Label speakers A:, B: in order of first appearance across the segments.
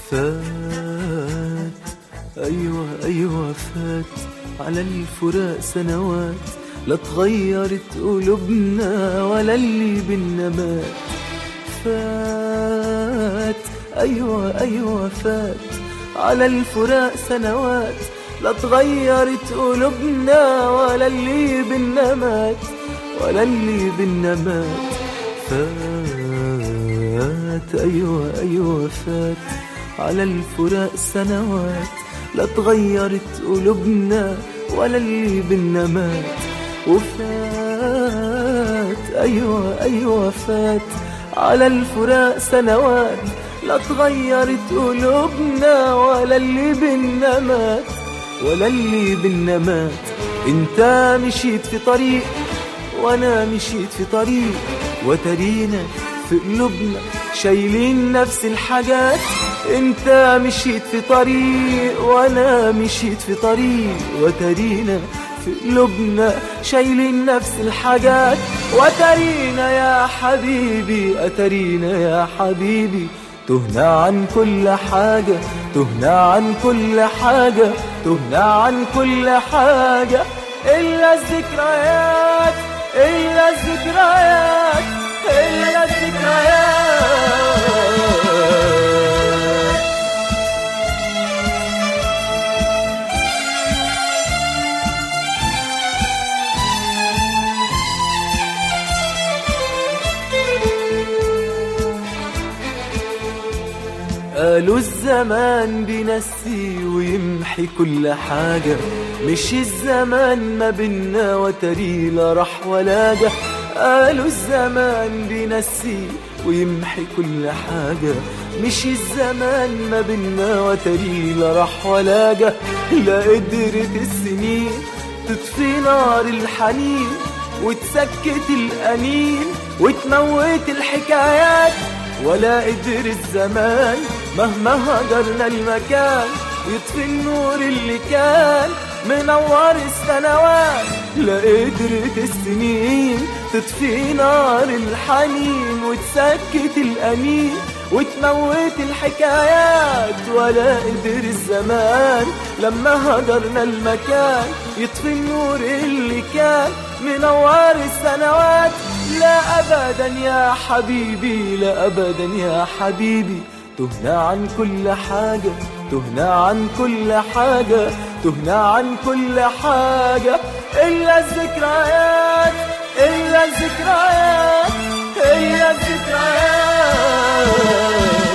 A: فات أيوة أيوة فات على الفراق سنوات لا اتغيرت قلوبنا ولا اللي بينا مات فات أيوة أيوة فات على الفراق سنوات لا اتغيرت قلوبنا ولا اللي بينا مات ولا اللي بينا مات فات أيوة أيوة فات على الفراق سنوات لا اتغيرت قلوبنا ولا اللي بينا مات وفات أيوة أيوة فات على الفراق سنوات لا اتغيرت قلوبنا ولا اللي بينا مات ولا اللي بينا مات انت مشيت في طريق وانا مشيت في طريق وترينا في قلوبنا شايلين نفس الحاجات انت مشيت في طريق وانا مشيت في طريق وترينا في قلوبنا شايلين نفس الحاجات وترينا يا حبيبي أترينا يا حبيبي تهنا عن كل حاجة تهنا عن كل حاجة تهنا عن كل حاجة إلا الذكريات إلا الذكريات إلا الذكريات قالوا الزمان بينسي ويمحي كل حاجة مش الزمان ما بينا وتري لا راح ولا جه قالوا الزمان بينسي ويمحي كل حاجة مش الزمان ما بينا وتري لا راح ولا جه لا قدرت السنين تطفي نار الحنين وتسكت الأنين وتموت الحكايات ولا قدر الزمان مهما هجرنا المكان يطفي النور اللي كان منور السنوات لا قدرت السنين تطفي نار الحنين وتسكت الأنين وتموت الحكايات ولا قدر الزمان لما هجرنا المكان يطفي النور اللي كان منور السنوات لا أبدا يا حبيبي لا أبدا يا حبيبي تهنا عن كل حاجة تهنا عن كل حاجة تهنا عن كل حاجة إلا الذكريات إلا الذكريات إلا الذكريات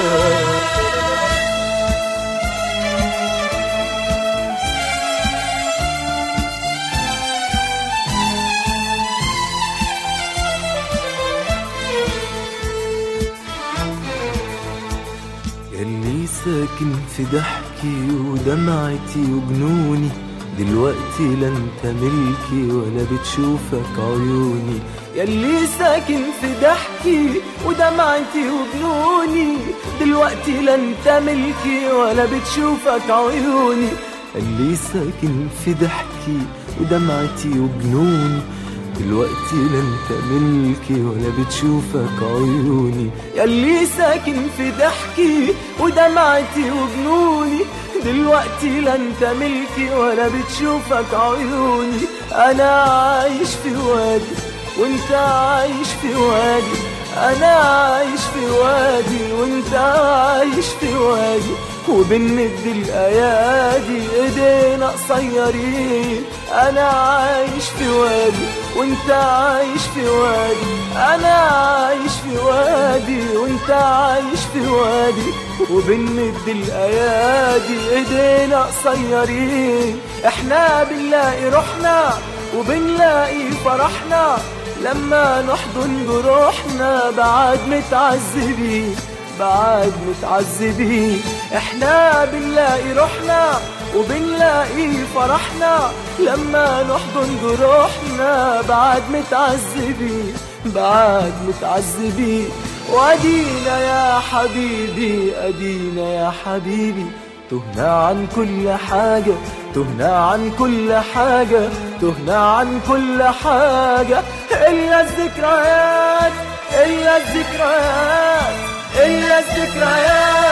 A: يلي ساكن في ضحكي ودمعتي وجنوني دلوقتي لا انت ملكي ولا بتشوفك عيوني يلي ساكن في ضحكي ودمعتي وجنوني دلوقتي لا انت ملكي ولا بتشوفك عيوني اللي ساكن في ضحكي ودمعتي وجنوني دلوقتي لا انت ملكي ولا بتشوفك عيوني ياللي ساكن في ضحكي ودمعتي وجنوني دلوقتي لا انت ملكي ولا بتشوفك عيوني انا عايش في وادي وانت عايش في وادي انا عايش في وادي وانت عايش في وادي وبنمد الايادي ايدينا قصيرين انا عايش في وادي وانت عايش في وادي انا عايش في وادي وانت عايش في وادي وبنمد الايادي ايدينا قصيرين احنا بنلاقي روحنا وبنلاقي فرحنا لما نحضن جروحنا بعد متعذبين بعد متعذبين احنا بنلاقي روحنا وبنلاقي فرحنا لما نحضن جروحنا بعد متعذبين بعد متعذبين وادينا يا حبيبي ادينا يا حبيبي تهنا عن كل حاجة تهنا عن كل حاجة تهنا عن كل حاجة إلا الذكريات إلا الذكريات إلا الذكريات